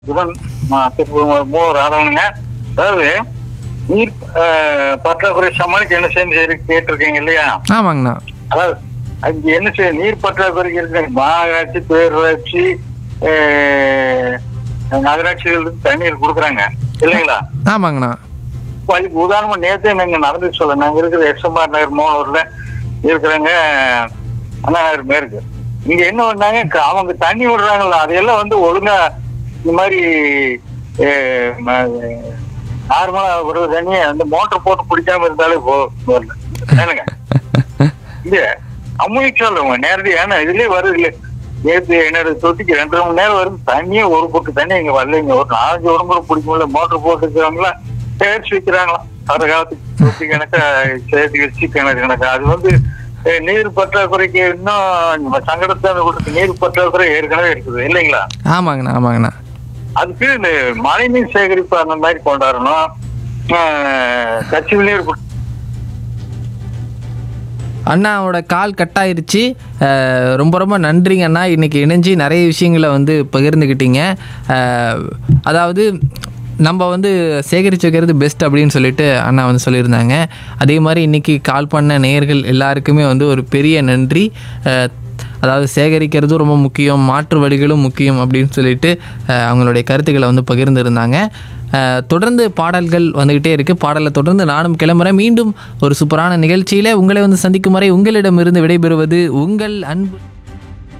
சிவன் மூ ராதவனுங்க அதாவது நீர் அஹ், பற்றாக்குறை சமாளிக்க என்ன செய்யணும் கேட்டிருக்கீங்க இல்லையா ஆமாங்கண்ணா அதாவது அங்க என்ன செய்ய நீர் பற்றாக்குறைக்கு இருக்கு மாநகராட்சி பேரூராட்சி அஹ், நகராட்சிகளுக்கு தண்ணீர் கொடுக்குறாங்க இல்லைங்களா ஆமாங்கண்ணா இப்போ அதுக்கு உதாரணமா நேத்தே நாங்க நடந்து சொல்ல நாங்க இருக்கிற எஸ்எம்ஆர் நகர் மோகனூர்ல இருக்கிறவங்க அண்ணா நகர் மேற்கு இங்க என்ன பண்ணாங்க க- அவங்க தண்ணி விடுறாங்கல்ல அதையெல்லாம் வந்து ஒழுங்கா இந்த மாதிரி நார்மலா விடுற தண்ணியை அந்த மோட்டர் போட்டு பிடிக்காம இருந்தாலே போதும் ஏனுங்க இல்ல அம்முக்கு சொல்லுங்க நேரடி ஏன்னா இதுலயே வருது இல்ல நேற்று என்னோட தொட்டிக்கு ரெண்டரை மணி நேரம் வரும் தண்ணியே ஒரு பொட்டு தண்ணி இங்க வரலைங்க ஒரு நாலஞ்சு உடம்பு பிடிக்க முடியல மோட்டர் போட்டு இருக்கிறவங்களா சேர்த்து வைக்கிறாங்களாம் அந்த காலத்துக்கு தொட்டி கணக்கா சேர்த்து வச்சு கிணறு கணக்கா அது வந்து அஹ், நீர் பற்றாக்குறைக்கு இன்னும் சங்கடத்தை கொடுத்து நீர் பற்றாக்குறை ஏற்கனவே இருக்குது இல்லைங்களா ஆமாங்கண்ணா ஆமாங்கண்ணா அதுக்கு இந்த மழைநீர் சேகரிப்பு அந்த மாதிரி கொண்டாடணும் அஹ், கட்சி நீர் கு- அண்ணாவோட கால் கட் ஆயிருச்சு அஹ், ரொம்ப ரொம்ப நன்றிங்க அண்ணா இன்னைக்கு இணைஞ்சு நிறைய விஷயங்களை வந்து பகிர்ந்துக்கிட்டீங்க அஹ், அதாவது நம்ம வந்து சேகரித்து வைக்கிறது பெஸ்ட் அப்படின்னு சொல்லிட்டு அண்ணா வந்து சொல்லியிருந்தாங்க அதே மாதிரி இன்னைக்கு கால் பண்ண நேயர்கள் எல்லாருக்குமே வந்து ஒரு பெரிய நன்றி அஹ், அதாவது சேகரிக்கிறதும் ரொம்ப முக்கியம் மாற்று வழிகளும் முக்கியம் அப்படின்னு சொல்லிட்டு அஹ், அவங்களுடைய கருத்துக்களை வந்து பகிர்ந்திருந்தாங்க அஹ், தொடர்ந்து பாடல்கள் வந்துக்கிட்டே இருக்குது பாடலை தொடர்ந்து நானும் கிளம்புறேன் மீண்டும் ஒரு சூப்பரான நிகழ்ச்சியில் உங்களை வந்து சந்திக்கும் வரை உங்களிடமிருந்து விடைபெறுவது உங்கள் அன்பு